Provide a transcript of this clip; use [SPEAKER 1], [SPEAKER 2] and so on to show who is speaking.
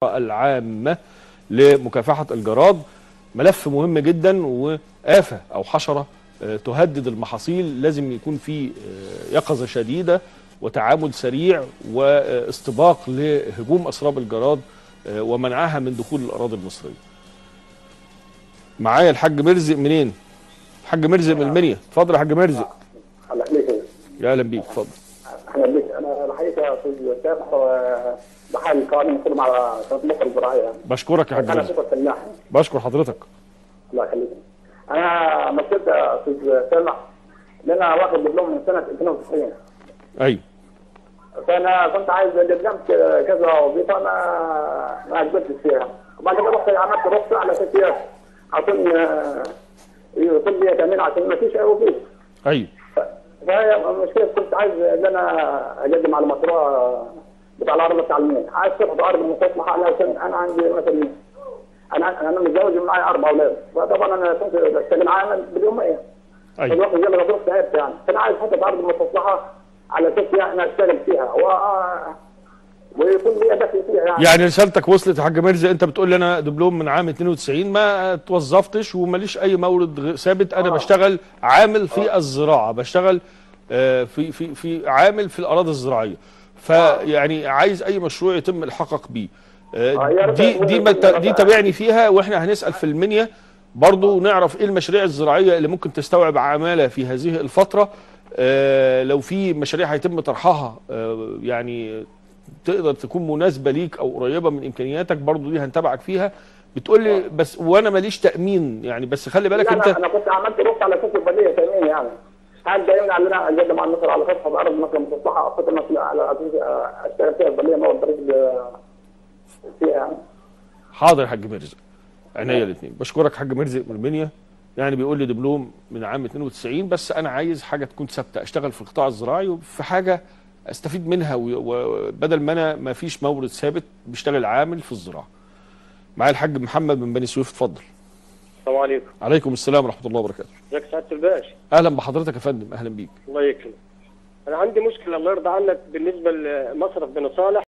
[SPEAKER 1] العامة لمكافحة الجراد ملف مهم جدا وآفة أو حشرة آه، تهدد المحاصيل لازم يكون في آه، يقظة شديدة وتعامل سريع واستباق لهجوم أسراب الجراد آه، ومنعها من دخول الأراضي المصرية معايا الحاج مرزق منين؟ الحاج مرزق من المنيا اتفضل يا حاج مرزق
[SPEAKER 2] الله يخليك
[SPEAKER 1] يا اهلا بيك اتفضل
[SPEAKER 2] اهلا بك انا الحقيقه يا استاذ سامح بحال القائمين كلهم على قناه مصر الزراعيه
[SPEAKER 1] بشكرك يا حاج
[SPEAKER 2] انا
[SPEAKER 1] مرزق
[SPEAKER 2] صفر فلاح
[SPEAKER 1] بشكر حضرتك
[SPEAKER 2] الله يخليك انا مثلت يا استاذ سامح ان انا واخد دبلوم من سنه 92
[SPEAKER 1] ايوه
[SPEAKER 2] فانا كنت عايز قدمت كذا وظيفه ما ما قدمتش فيها وبعد كده رحت عملت رخصه على اساس عشان يكون لي تامين عشان ما فيش اي وظيفه
[SPEAKER 1] ايوه
[SPEAKER 2] فهي المشكله كنت عايز ان انا اقدم على مشروع بتاع الارض التعليميه عايز صفه ارض مستصلحه علشان انا عندي مثلا انا انا متزوج ومعايا اربع اولاد فطبعا انا كنت بشتغل عامل باليوميه
[SPEAKER 1] ايوه
[SPEAKER 2] الوقت زي ما قلت تعبت يعني فانا عايز حته ارض مستصلحه على اساس يعني انا اشتغل فيها و ويكون لي دخل فيها يعني,
[SPEAKER 1] يعني رسالتك وصلت يا حاج مرزق انت بتقول لي انا دبلوم من عام 92 ما توظفتش وماليش اي مورد غ- ثابت انا
[SPEAKER 2] آه.
[SPEAKER 1] بشتغل عامل في الزراعه بشتغل آه، في في في عامل في الاراضي الزراعيه فيعني عايز اي مشروع يتم الحاقك بيه آه،
[SPEAKER 2] آه، يا رب
[SPEAKER 1] دي
[SPEAKER 2] يكون
[SPEAKER 1] دي ما ت-
[SPEAKER 2] يكون
[SPEAKER 1] دي
[SPEAKER 2] يكون
[SPEAKER 1] تابعني فيها واحنا هنسال في المنيا برضو نعرف ايه المشاريع الزراعيه اللي ممكن تستوعب عماله في هذه الفتره آه، لو في مشاريع هيتم طرحها آه، يعني تقدر تكون مناسبه ليك او قريبه من امكانياتك برضو دي هنتابعك فيها بتقول لي بس وانا ماليش تامين يعني بس خلي بالك
[SPEAKER 2] لا
[SPEAKER 1] انت
[SPEAKER 2] لا انا كنت عملت رخصه على اساس البلديه تامين يعني هل ده يمنع ان انا اقدم على مصر على قصه ارض مثلا مستصلحه او قطعه مثلا على اساس اشتغل فيها البلديه ما اقدرش فيها يعني
[SPEAKER 1] حاضر يا حاج مرزق عينيا الاثنين بشكرك حاج مرزق من المنيا يعني بيقول لي دبلوم من عام 92 بس انا عايز حاجه تكون ثابته اشتغل في القطاع الزراعي وفي حاجه استفيد منها و- وبدل ما انا ما فيش مورد ثابت بشتغل عامل في الزراعه معايا الحاج محمد من بني سويف اتفضل
[SPEAKER 3] السلام عليكم
[SPEAKER 1] عليكم السلام ورحمه الله وبركاته
[SPEAKER 3] ازيك سعاده الباشا
[SPEAKER 1] اهلا بحضرتك يا فندم اهلا بيك
[SPEAKER 3] الله يكرمك انا عندي مشكله الله يرضى عنك بالنسبه لمصرف بن صالح